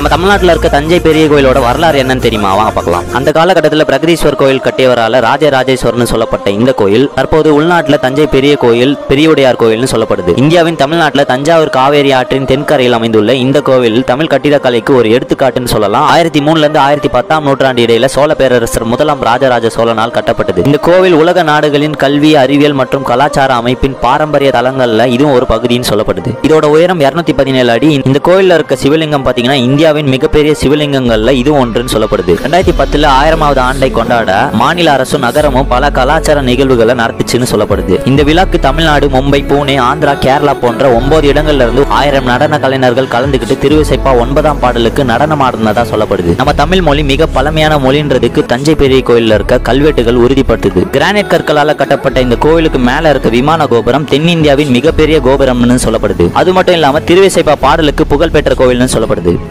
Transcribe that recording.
நம்ம தமிழ்நாட்டில் இருக்க தஞ்சை பெரிய கோயிலோட வரலாறு என்னன்னு தெரியுமா வாங்க பார்க்கலாம் அந்த காலகட்டத்தில் பிரகதீஸ்வர் கோயில் கட்டியவரால ராஜராஜேஸ்வரர்னு சொல்லப்பட்ட இந்த கோயில் தற்போது உள்நாட்டில் தஞ்சை பெரிய கோயில் பெரியவுடையார் கோயில்னு சொல்லப்படுது இந்தியாவின் தமிழ்நாட்டில் தஞ்சாவூர் காவேரி ஆற்றின் தென்கரையில் அமைந்துள்ள இந்த கோவில் தமிழ் கட்டிடக்கலைக்கு ஒரு எடுத்துக்காட்டுன்னு சொல்லலாம் ஆயிரத்தி மூணுல இருந்து ஆயிரத்தி பத்தாம் நூற்றாண்டு இடையில சோழ பேரரசர் முதலாம் ராஜராஜ சோழனால் கட்டப்பட்டது இந்த கோவில் உலக நாடுகளின் கல்வி அறிவியல் மற்றும் கலாச்சார அமைப்பின் பாரம்பரிய தலங்கள்ல இதுவும் ஒரு பகுதின்னு சொல்லப்படுது இதோட உயரம் 217 பதினேழு அடி இந்த கோயில்ல இருக்க சிவலிங்கம் பாத்தீங்கன்னா இந்தியாவின் மிகப்பெரிய சிவலிங்கங்கள்ல இது ஒன்றுன்னு சொல்லப்படுது ரெண்டாயிரத்தி பத்துல ஆயிரமாவது ஆண்டை கொண்டாட மாநில அரசும் நகரமும் பல கலாச்சார நிகழ்வுகளை நடத்துச்சுன்னு சொல்லப்படுது இந்த விழாக்கு தமிழ்நாடு மும்பை பூனே ஆந்திரா கேரளா போன்ற ஒன்பது இடங்கள்ல இருந்து ஆயிரம் நடன கலைஞர்கள் கலந்துக்கிட்டு திருவிசைப்பா ஒன்பதாம் பாடலுக்கு நடனம் ஆடினதா சொல்லப்படுது நம்ம தமிழ் மொழி மிக பழமையான மொழின்றதுக்கு தஞ்சை பெரிய கோயில்ல இருக்க கல்வெட்டுகள் உறுதிப்படுத்துது கிரானைட் கற்களால கட்டப்பட்ட இந்த கோயிலுக்கு மேல இருக்க விமான கோபுரம் தென்னிந்தியாவின் மிகப்பெரிய கோபுரம்னு சொல்லப்படுது அது மட்டும் இல்லாம திருவிசைப்பா பாடலுக்கு புகழ்பெற்ற கோயில்னு சொல்லப்படுது